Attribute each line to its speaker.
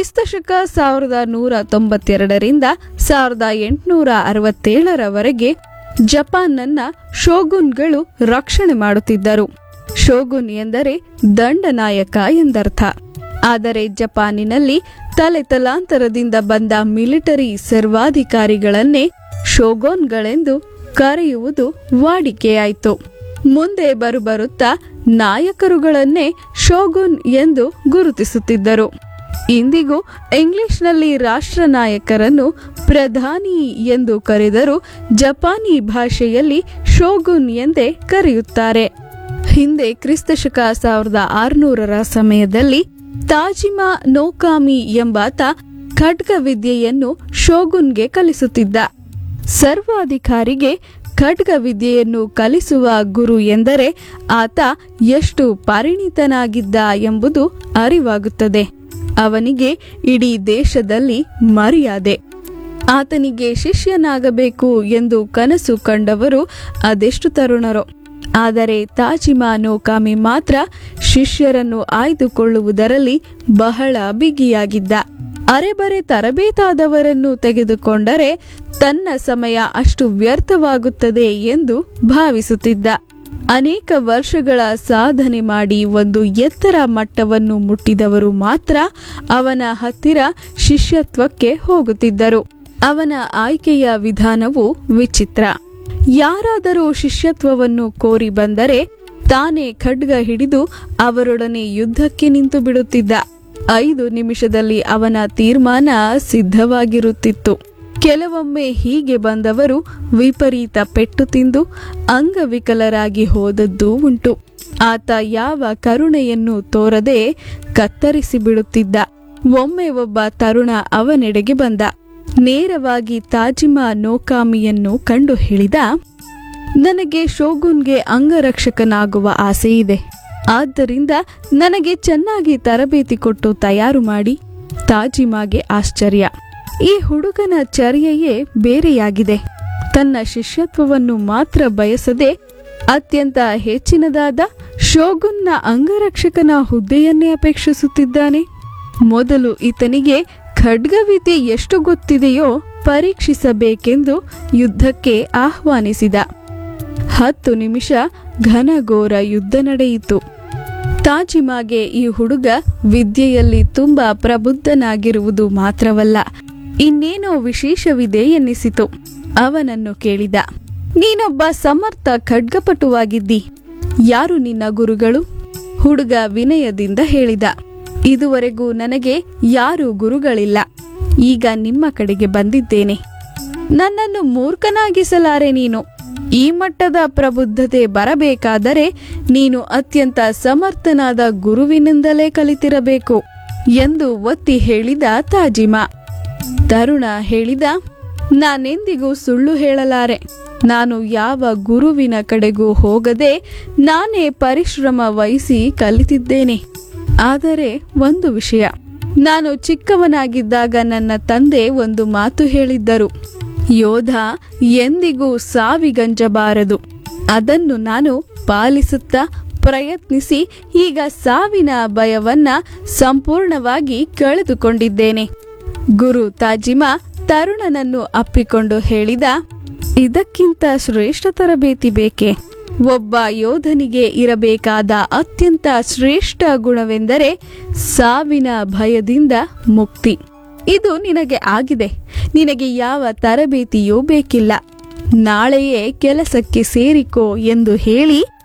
Speaker 1: ಕ್ರಿಸ್ತಶಕ ಸಾವಿರದ ನೂರ ತೊಂಬತ್ತೆರಡರಿಂದ ಸಾವಿರದ ಎಂಟುನೂರ ಅರವತ್ತೇಳರವರೆಗೆ ಜಪಾನ್ನನ್ನ ಶೋಗುನ್ಗಳು ರಕ್ಷಣೆ ಮಾಡುತ್ತಿದ್ದರು ಶೋಗುನ್ ಎಂದರೆ ದಂಡನಾಯಕ ಎಂದರ್ಥ ಆದರೆ ಜಪಾನಿನಲ್ಲಿ ತಲೆ ತಲಾಂತರದಿಂದ ಬಂದ ಮಿಲಿಟರಿ ಸರ್ವಾಧಿಕಾರಿಗಳನ್ನೇ ಶೋಗೋನ್ಗಳೆಂದು ಕರೆಯುವುದು ವಾಡಿಕೆಯಾಯಿತು ಮುಂದೆ ಬರುಬರುತ್ತಾ ನಾಯಕರುಗಳನ್ನೇ ಶೋಗುನ್ ಎಂದು ಗುರುತಿಸುತ್ತಿದ್ದರು ಇಂದಿಗೂ ಇಂಗ್ಲಿಷ್ನಲ್ಲಿ ರಾಷ್ಟ್ರ ನಾಯಕರನ್ನು ಪ್ರಧಾನಿ ಎಂದು ಕರೆದರೂ ಜಪಾನಿ ಭಾಷೆಯಲ್ಲಿ ಶೋಗುನ್ ಎಂದೇ ಕರೆಯುತ್ತಾರೆ ಹಿಂದೆ ಕ್ರಿಸ್ತಶಕ ಸಾವಿರದ ಆರುನೂರರ ಸಮಯದಲ್ಲಿ ತಾಜಿಮಾ ನೋಕಾಮಿ ಎಂಬಾತ ಖಡ್ಗ ವಿದ್ಯೆಯನ್ನು ಶೋಗುನ್ಗೆ ಕಲಿಸುತ್ತಿದ್ದ ಸರ್ವಾಧಿಕಾರಿಗೆ ಖಡ್ಗ ವಿದ್ಯೆಯನ್ನು ಕಲಿಸುವ ಗುರು ಎಂದರೆ ಆತ ಎಷ್ಟು ಪರಿಣಿತನಾಗಿದ್ದ ಎಂಬುದು ಅರಿವಾಗುತ್ತದೆ ಅವನಿಗೆ ಇಡೀ ದೇಶದಲ್ಲಿ ಮರ್ಯಾದೆ ಆತನಿಗೆ ಶಿಷ್ಯನಾಗಬೇಕು ಎಂದು ಕನಸು ಕಂಡವರು ಅದೆಷ್ಟು ತರುಣರೋ ಆದರೆ ತಾಜಿಮಾ ನೋಕಾಮಿ ಮಾತ್ರ ಶಿಷ್ಯರನ್ನು ಆಯ್ದುಕೊಳ್ಳುವುದರಲ್ಲಿ ಬಹಳ ಬಿಗಿಯಾಗಿದ್ದ ಅರೆಬರೆ ತರಬೇತಾದವರನ್ನು ತೆಗೆದುಕೊಂಡರೆ ತನ್ನ ಸಮಯ ಅಷ್ಟು ವ್ಯರ್ಥವಾಗುತ್ತದೆ ಎಂದು ಭಾವಿಸುತ್ತಿದ್ದ ಅನೇಕ ವರ್ಷಗಳ ಸಾಧನೆ ಮಾಡಿ ಒಂದು ಎತ್ತರ ಮಟ್ಟವನ್ನು ಮುಟ್ಟಿದವರು ಮಾತ್ರ ಅವನ ಹತ್ತಿರ ಶಿಷ್ಯತ್ವಕ್ಕೆ ಹೋಗುತ್ತಿದ್ದರು ಅವನ ಆಯ್ಕೆಯ ವಿಧಾನವು ವಿಚಿತ್ರ ಯಾರಾದರೂ ಶಿಷ್ಯತ್ವವನ್ನು ಕೋರಿ ಬಂದರೆ ತಾನೇ ಖಡ್ಗ ಹಿಡಿದು ಅವರೊಡನೆ ಯುದ್ಧಕ್ಕೆ ನಿಂತು ಬಿಡುತ್ತಿದ್ದ ಐದು ನಿಮಿಷದಲ್ಲಿ ಅವನ ತೀರ್ಮಾನ ಸಿದ್ಧವಾಗಿರುತ್ತಿತ್ತು ಕೆಲವೊಮ್ಮೆ ಹೀಗೆ ಬಂದವರು ವಿಪರೀತ ಪೆಟ್ಟು ತಿಂದು ಅಂಗವಿಕಲರಾಗಿ ಹೋದದ್ದೂ ಉಂಟು ಆತ ಯಾವ ಕರುಣೆಯನ್ನು ತೋರದೆ ಕತ್ತರಿಸಿ ಬಿಡುತ್ತಿದ್ದ ಒಮ್ಮೆ ಒಬ್ಬ ತರುಣ ಅವನೆಡೆಗೆ ಬಂದ ನೇರವಾಗಿ ತಾಜಿಮಾ ನೋಕಾಮಿಯನ್ನು ಕಂಡು ಹೇಳಿದ ನನಗೆ ಶೋಗುನ್ಗೆ ಅಂಗರಕ್ಷಕನಾಗುವ ಆಸೆ ಇದೆ ಆದ್ದರಿಂದ ನನಗೆ ಚೆನ್ನಾಗಿ ತರಬೇತಿ ಕೊಟ್ಟು ತಯಾರು ಮಾಡಿ ತಾಜಿಮಾಗೆ ಆಶ್ಚರ್ಯ ಈ ಹುಡುಗನ ಚರ್ಯೆಯೇ ಬೇರೆಯಾಗಿದೆ ತನ್ನ ಶಿಷ್ಯತ್ವವನ್ನು ಮಾತ್ರ ಬಯಸದೆ ಅತ್ಯಂತ ಹೆಚ್ಚಿನದಾದ ಶೋಗುನ್ನ ಅಂಗರಕ್ಷಕನ ಹುದ್ದೆಯನ್ನೇ ಅಪೇಕ್ಷಿಸುತ್ತಿದ್ದಾನೆ ಮೊದಲು ಈತನಿಗೆ ಖಡ್ಗವಿದ್ಯೆ ಎಷ್ಟು ಗೊತ್ತಿದೆಯೋ ಪರೀಕ್ಷಿಸಬೇಕೆಂದು ಯುದ್ಧಕ್ಕೆ ಆಹ್ವಾನಿಸಿದ ಹತ್ತು ನಿಮಿಷ ಘನಘೋರ ಯುದ್ಧ ನಡೆಯಿತು ತಾಜಿಮಾಗೆ ಈ ಹುಡುಗ ವಿದ್ಯೆಯಲ್ಲಿ ತುಂಬಾ ಪ್ರಬುದ್ಧನಾಗಿರುವುದು ಮಾತ್ರವಲ್ಲ ಇನ್ನೇನೋ ವಿಶೇಷವಿದೆ ಎನ್ನಿಸಿತು ಅವನನ್ನು ಕೇಳಿದ ನೀನೊಬ್ಬ ಸಮರ್ಥ ಖಡ್ಗಪಟುವಾಗಿದ್ದಿ ಯಾರು ನಿನ್ನ ಗುರುಗಳು ಹುಡುಗ ವಿನಯದಿಂದ ಹೇಳಿದ ಇದುವರೆಗೂ ನನಗೆ ಯಾರು ಗುರುಗಳಿಲ್ಲ ಈಗ ನಿಮ್ಮ ಕಡೆಗೆ ಬಂದಿದ್ದೇನೆ ನನ್ನನ್ನು ಮೂರ್ಖನಾಗಿಸಲಾರೆ ನೀನು ಈ ಮಟ್ಟದ ಪ್ರಬುದ್ಧತೆ ಬರಬೇಕಾದರೆ ನೀನು ಅತ್ಯಂತ ಸಮರ್ಥನಾದ ಗುರುವಿನಿಂದಲೇ ಕಲಿತಿರಬೇಕು ಎಂದು ಒತ್ತಿ ಹೇಳಿದ ತಾಜಿಮಾ ತರುಣ ಹೇಳಿದ ನಾನೆಂದಿಗೂ ಸುಳ್ಳು ಹೇಳಲಾರೆ ನಾನು ಯಾವ ಗುರುವಿನ ಕಡೆಗೂ ಹೋಗದೆ ನಾನೇ ಪರಿಶ್ರಮ ವಹಿಸಿ ಕಲಿತಿದ್ದೇನೆ ಆದರೆ ಒಂದು ವಿಷಯ ನಾನು ಚಿಕ್ಕವನಾಗಿದ್ದಾಗ ನನ್ನ ತಂದೆ ಒಂದು ಮಾತು ಹೇಳಿದ್ದರು ಯೋಧ ಎಂದಿಗೂ ಸಾವಿಗಂಜಬಾರದು ಅದನ್ನು ನಾನು ಪಾಲಿಸುತ್ತಾ ಪ್ರಯತ್ನಿಸಿ ಈಗ ಸಾವಿನ ಭಯವನ್ನ ಸಂಪೂರ್ಣವಾಗಿ ಕಳೆದುಕೊಂಡಿದ್ದೇನೆ ಗುರು ತಾಜಿಮಾ ತರುಣನನ್ನು ಅಪ್ಪಿಕೊಂಡು ಹೇಳಿದ ಇದಕ್ಕಿಂತ ಶ್ರೇಷ್ಠ ತರಬೇತಿ ಬೇಕೆ ಒಬ್ಬ ಯೋಧನಿಗೆ ಇರಬೇಕಾದ ಅತ್ಯಂತ ಶ್ರೇಷ್ಠ ಗುಣವೆಂದರೆ ಸಾವಿನ ಭಯದಿಂದ ಮುಕ್ತಿ ಇದು ನಿನಗೆ ಆಗಿದೆ ನಿನಗೆ ಯಾವ ತರಬೇತಿಯೂ ಬೇಕಿಲ್ಲ ನಾಳೆಯೇ ಕೆಲಸಕ್ಕೆ ಸೇರಿಕೋ ಎಂದು ಹೇಳಿ